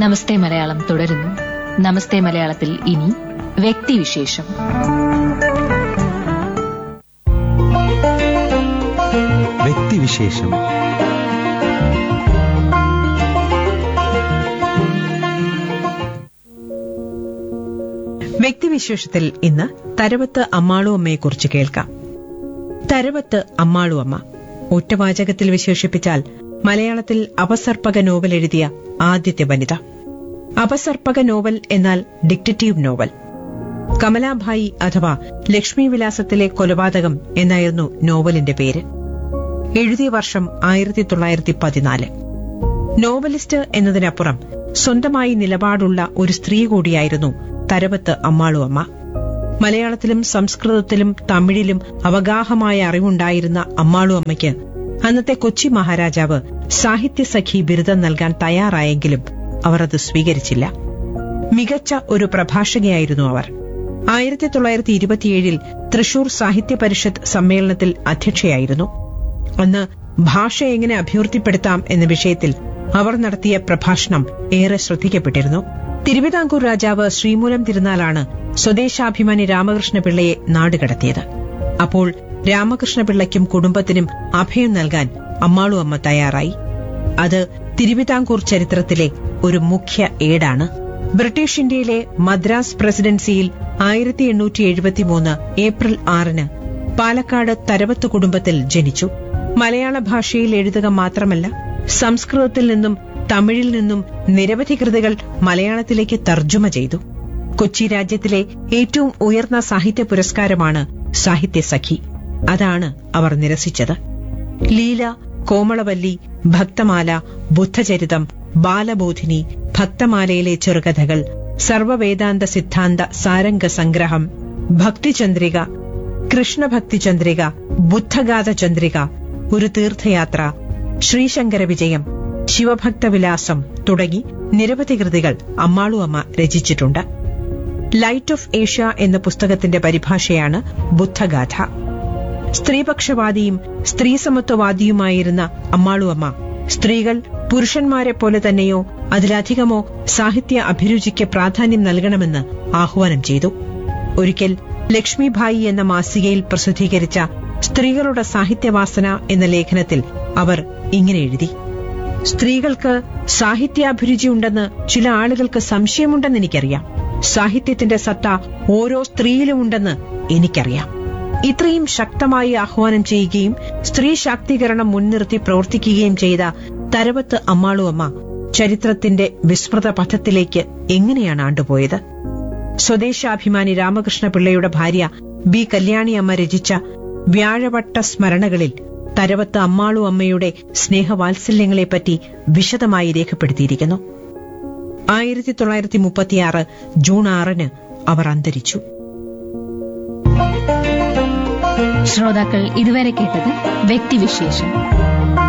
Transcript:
നമസ്തേ മലയാളം തുടരുന്നു നമസ്തേ മലയാളത്തിൽ ഇനി വ്യക്തിവിശേഷം വ്യക്തിവിശേഷം വ്യക്തിവിശേഷത്തിൽ ഇന്ന് തരവത്ത് അമ്മാളുവമ്മയെക്കുറിച്ച് കേൾക്കാം തരവത്ത് അമ്മാളുവമ്മ ഒറ്റവാചകത്തിൽ വിശേഷിപ്പിച്ചാൽ മലയാളത്തിൽ അപസർപ്പക നോവൽ എഴുതിയ ആദ്യത്തെ വനിത അപസർപ്പക നോവൽ എന്നാൽ ഡിക്റ്ററ്റീവ് നോവൽ കമലാഭായി അഥവാ ലക്ഷ്മി വിലാസത്തിലെ കൊലപാതകം എന്നായിരുന്നു നോവലിന്റെ പേര് എഴുതിയ വർഷം ആയിരത്തി തൊള്ളായിരത്തി പതിനാല് നോവലിസ്റ്റ് എന്നതിനപ്പുറം സ്വന്തമായി നിലപാടുള്ള ഒരു സ്ത്രീ കൂടിയായിരുന്നു തരവത്ത് അമ്മാളുവമ്മ മലയാളത്തിലും സംസ്കൃതത്തിലും തമിഴിലും അവഗാഹമായ അറിവുണ്ടായിരുന്ന അമ്മാളുവമ്മയ്ക്ക് അന്നത്തെ കൊച്ചി മഹാരാജാവ് സാഹിത്യസഖി ബിരുദം നൽകാൻ തയ്യാറായെങ്കിലും അവർ അത് സ്വീകരിച്ചില്ല മികച്ച ഒരു പ്രഭാഷകയായിരുന്നു അവർ ആയിരത്തി തൊള്ളായിരത്തി ഇരുപത്തിയേഴിൽ തൃശൂർ സാഹിത്യ പരിഷത്ത് സമ്മേളനത്തിൽ അധ്യക്ഷയായിരുന്നു അന്ന് ഭാഷ എങ്ങനെ അഭിവൃദ്ധിപ്പെടുത്താം എന്ന വിഷയത്തിൽ അവർ നടത്തിയ പ്രഭാഷണം ഏറെ ശ്രദ്ധിക്കപ്പെട്ടിരുന്നു തിരുവിതാംകൂർ രാജാവ് ശ്രീമൂലം തിരുനാളാണ് സ്വദേശാഭിമാനി രാമകൃഷ്ണപിള്ളയെ നാടുകടത്തിയത് അപ്പോൾ രാമകൃഷ്ണപിള്ളയ്ക്കും കുടുംബത്തിനും അഭയം നൽകാൻ അമ്മാളു അമ്മ തയ്യാറായി അത് തിരുവിതാംകൂർ ചരിത്രത്തിലെ ഒരു മുഖ്യ ഏടാണ് ബ്രിട്ടീഷ് ഇന്ത്യയിലെ മദ്രാസ് പ്രസിഡൻസിയിൽ ആയിരത്തി എണ്ണൂറ്റി എഴുപത്തിമൂന്ന് ഏപ്രിൽ ആറിന് പാലക്കാട് തരവത്ത് കുടുംബത്തിൽ ജനിച്ചു മലയാള ഭാഷയിൽ എഴുതുക മാത്രമല്ല സംസ്കൃതത്തിൽ നിന്നും തമിഴിൽ നിന്നും നിരവധി കൃതികൾ മലയാളത്തിലേക്ക് തർജ്ജമ ചെയ്തു കൊച്ചി രാജ്യത്തിലെ ഏറ്റവും ഉയർന്ന സാഹിത്യ പുരസ്കാരമാണ് സാഹിത്യസഖി അതാണ് അവർ നിരസിച്ചത് ലീല കോമളവല്ലി ഭക്തമാല ബുദ്ധചരിതം ബാലബോധിനി ഭക്തമാലയിലെ ചെറുകഥകൾ സർവവേദാന്ത സിദ്ധാന്ത സാരംഗ സംഗ്രഹം ഭക്തിചന്ദ്രിക കൃഷ്ണഭക്തി ചന്ദ്രിക ബുദ്ധഗാഥ ചന്ദ്രിക ഒരു തീർത്ഥയാത്ര ശ്രീശങ്കര വിജയം ശിവഭക്തവിലാസം തുടങ്ങി നിരവധി കൃതികൾ അമ്മാളു അമ്മ രചിച്ചിട്ടുണ്ട് ലൈറ്റ് ഓഫ് ഏഷ്യ എന്ന പുസ്തകത്തിന്റെ പരിഭാഷയാണ് ബുദ്ധഗാഥ സ്ത്രീപക്ഷവാദിയും സ്ത്രീസമത്വവാദിയുമായിരുന്ന അമ്മാളുവമ്മ സ്ത്രീകൾ പുരുഷന്മാരെ പോലെ തന്നെയോ അതിലധികമോ സാഹിത്യ അഭിരുചിക്ക് പ്രാധാന്യം നൽകണമെന്ന് ആഹ്വാനം ചെയ്തു ഒരിക്കൽ ലക്ഷ്മിഭായി എന്ന മാസികയിൽ പ്രസിദ്ധീകരിച്ച സ്ത്രീകളുടെ സാഹിത്യവാസന എന്ന ലേഖനത്തിൽ അവർ ഇങ്ങനെ എഴുതി സ്ത്രീകൾക്ക് സാഹിത്യാഭിരുചി ഉണ്ടെന്ന് ചില ആളുകൾക്ക് സംശയമുണ്ടെന്ന് എനിക്കറിയാം സാഹിത്യത്തിന്റെ സത്ത ഓരോ സ്ത്രീയിലും ഉണ്ടെന്ന് എനിക്കറിയാം ഇത്രയും ശക്തമായി ആഹ്വാനം ചെയ്യുകയും സ്ത്രീ ശാക്തീകരണം മുൻനിർത്തി പ്രവർത്തിക്കുകയും ചെയ്ത തരവത്ത് അമ്മാളുവമ്മ ചരിത്രത്തിന്റെ വിസ്മൃത പഥത്തിലേക്ക് എങ്ങനെയാണ് ആണ്ടുപോയത് സ്വദേശാഭിമാനി രാമകൃഷ്ണ പിള്ളയുടെ ഭാര്യ ബി കല്യാണിയമ്മ രചിച്ച വ്യാഴവട്ട സ്മരണകളിൽ തരവത്ത് അമ്മാളു അമ്മയുടെ സ്നേഹവാത്സല്യങ്ങളെപ്പറ്റി വിശദമായി രേഖപ്പെടുത്തിയിരിക്കുന്നു ആയിരത്തി തൊള്ളായിരത്തി മുപ്പത്തിയാറ് ജൂൺ ആറിന് അവർ അന്തരിച്ചു ശ്രോതാക്കൾ ഇതുവരെ കേട്ടത് വ്യക്തിവിശേഷം